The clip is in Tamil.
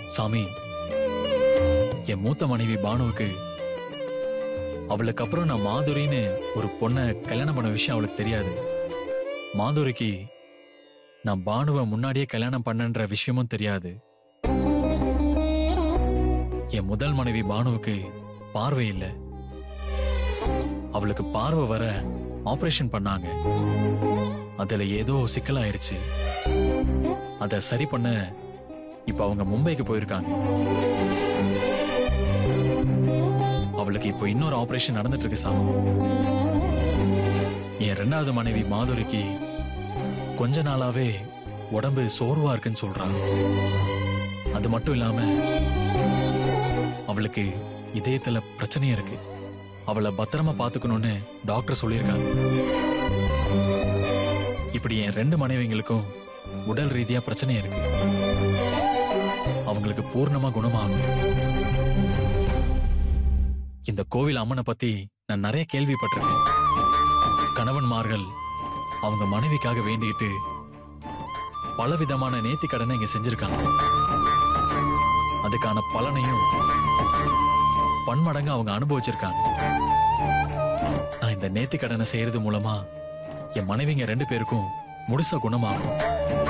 சாமி என் மூத்த மனைவி பானுவுக்கு அவளுக்கு அப்புறம் நான் மாதுரின்னு ஒரு பொண்ணை கல்யாணம் பண்ண விஷயம் அவளுக்கு தெரியாது மாதுரிக்கு நான் பானுவை முன்னாடியே கல்யாணம் பண்ணன்ற விஷயமும் தெரியாது என் முதல் மனைவி பானுவுக்கு பார்வை இல்ல அவளுக்கு பார்வை வர ஆபரேஷன் பண்ணாங்க அதுல ஏதோ சிக்கலாயிருச்சு அத சரி பண்ண இப்ப அவங்க மும்பைக்கு போயிருக்காங்க அவளுக்கு இப்போ இன்னொரு ஆபரேஷன் நடந்துட்டு இருக்கு சாமி என் ரெண்டாவது மனைவி மாதுரிக்கு கொஞ்ச நாளாவே உடம்பு சோர்வா இருக்குன்னு சொல்றாங்க அது மட்டும் இல்லாம அவளுக்கு இதயத்துல பிரச்சனையும் இருக்கு அவளை பத்திரமா பாத்துக்கணும்னு டாக்டர் சொல்லியிருக்காங்க இப்படி என் ரெண்டு மனைவிங்களுக்கும் உடல் ரீதியா பிரச்சனை இருக்கு அவங்களுக்கு பூர்ணமா குணமாகும் இந்த கோவில் அம்மனை பத்தி நான் நிறைய கேள்விப்பட்டிருக்கேன் கணவன்மார்கள் அவங்க மனைவிக்காக வேண்டிக்கிட்டு பலவிதமான நேர்த்தி கடனை இங்க செஞ்சிருக்காங்க அதுக்கான பலனையும் பன்மடங்கு அவங்க அனுபவிச்சிருக்காங்க நான் இந்த நேர்த்தி கடனை செய்யறது மூலமா என் மனைவிங்க ரெண்டு பேருக்கும் முழுசா குணமாகும்